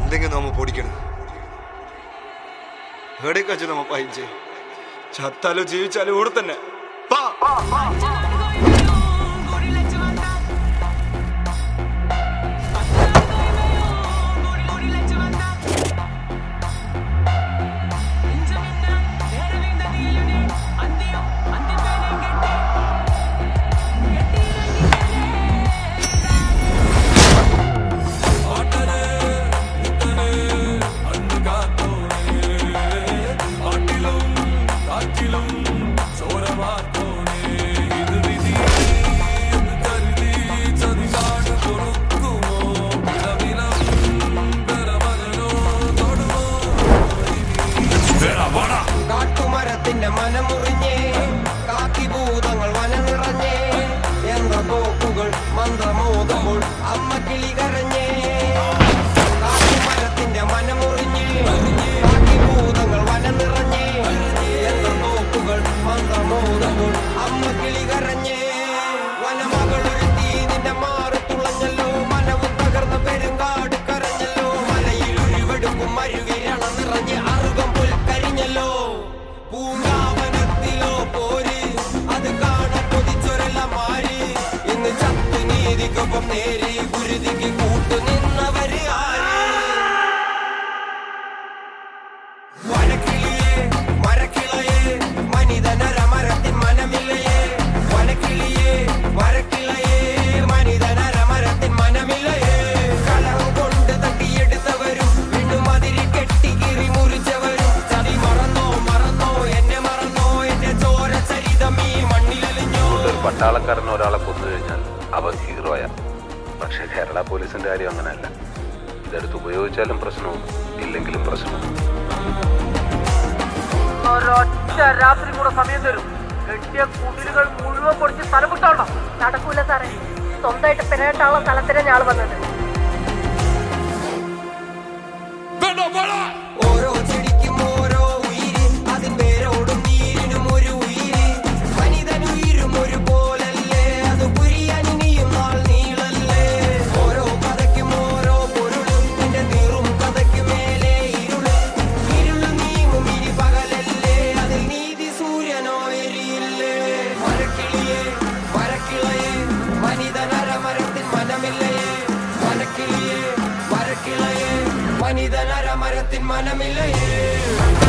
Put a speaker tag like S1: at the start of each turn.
S1: എന്തെങ്കിലും നമ്മ പൊടിക്കണം എവിടേക്ക് വെച്ച് നമ്മ പയിഞ്ചേ ചത്താലോ ജീവിച്ചാലോ ഇവിടെ തന്നെ പാ
S2: കാട്ടുമരത്തിന്റെ മനമുറിഞ്ഞേ കാക്കിഭൂതങ്ങൾ വനനിറഞ്ഞേ എന്ന തോക്കുകൾ മന്ത്രമോതുമ്പോൾ അമ്മ കിളി കരഞ്ഞേ കാട്ടുമരത്തിന്റെ മനമുറിഞ്ഞേ കാക്കിഭൂതങ്ങൾ വനനിറഞ്ഞേ എന്ന തോക്കുകൾ മന്ത്രമോതുമ്പോൾ അമ്മ കിളി കരഞ്ഞേ വനമകളൊരുത്തി നിന്റെ മാറി തുളഞ്ഞല്ലോ മനവും തകർന്ന പെരുങ്കാട് കരഞ്ഞല്ലോ മലയിൽ ഉരുവെടുക്കും മരുവിരണ നിറഞ്ഞ് അറുകം പുൽക്കരിഞ്ഞല്ലോ പൂങ്കാവനത്തിലോ പോര് അത് കാണാൻ കൊതിച്ചൊരെല്ലാം മാറി ഇന്ന് ചത്തു നീതിക്കൊപ്പം നേരി ഗുരുതിക്ക് കൂട്ടു നിന്നവര് ആര് വനക്കിളിയേ മരക്കിളയേ മനിതനരമരത്തിൻ മനമില്ലയേ വനക്കിളിയേ മരക്കിളയേ മനിതനരമരത്തിൻ മനമില്ലയേ കലം കൊണ്ട് തട്ടിയെടുത്തവരും വീണ്ടും അതിരി കെട്ടി കീറി മുറിച്ചവരും ചതി മറന്നോ മറന്നോ എന്നെ മറന്നോ എന്റെ ചോര ചരിതം ഈ മണ്ണിലലിഞ്ഞോ
S3: ഒരു പട്ടാളക്കാരൻ ഒരാളെ കൊന്നു കഴിഞ്ഞാൽ അവൻ ഹീറോയ പക്ഷെ കേരള പോലീസിന്റെ കാര്യം അങ്ങനെയല്ല ഇതെടുത്ത് ഉപയോഗിച്ചാലും പ്രശ്നവും ഇല്ലെങ്കിലും പ്രശ്നവും
S4: ഒരൊറ്റ രാത്രി കൂടെ സമയം തരും കെട്ടിയ കുടിലുകൾ മുഴുവൻ പൊടിച്ച് തലമുട്ടാവണം
S5: നടക്കൂല സാറേ സ്വന്തമായിട്ട് പെരട്ടാനുള്ള സ്ഥലത്തിനാ ഞാൾ വന്നത്
S2: ഓരോ ചെടിക്കും ഓരോ ഉയിര് അതിൻ വേരോടും നീരിനും ഒരു ഉയിര് മനിതനുയിരും ഒരു പോലല്ലേ അത് പുരിയാൻ ഇനിയും നാൾ നീളല്ലേ ഓരോ കഥയ്ക്കും ഓരോ പൊരുളും നിന്റെ നീറും കഥയ്ക്ക് മേലെ ഇരുള് ഇരുള് നീങ്ങും ഇനി പകലല്ലേ അതിൽ നീതി സൂര്യനോ എരിയില്ലേ മരക്കിളിയേ മരക്കിളയേ മനിതനരമരത്തിൻ മനമില്ലയേ മരക്കിളിയേ മരക്കിളയേ മനിതനരമരത്തിൻ മനമില്ലയേ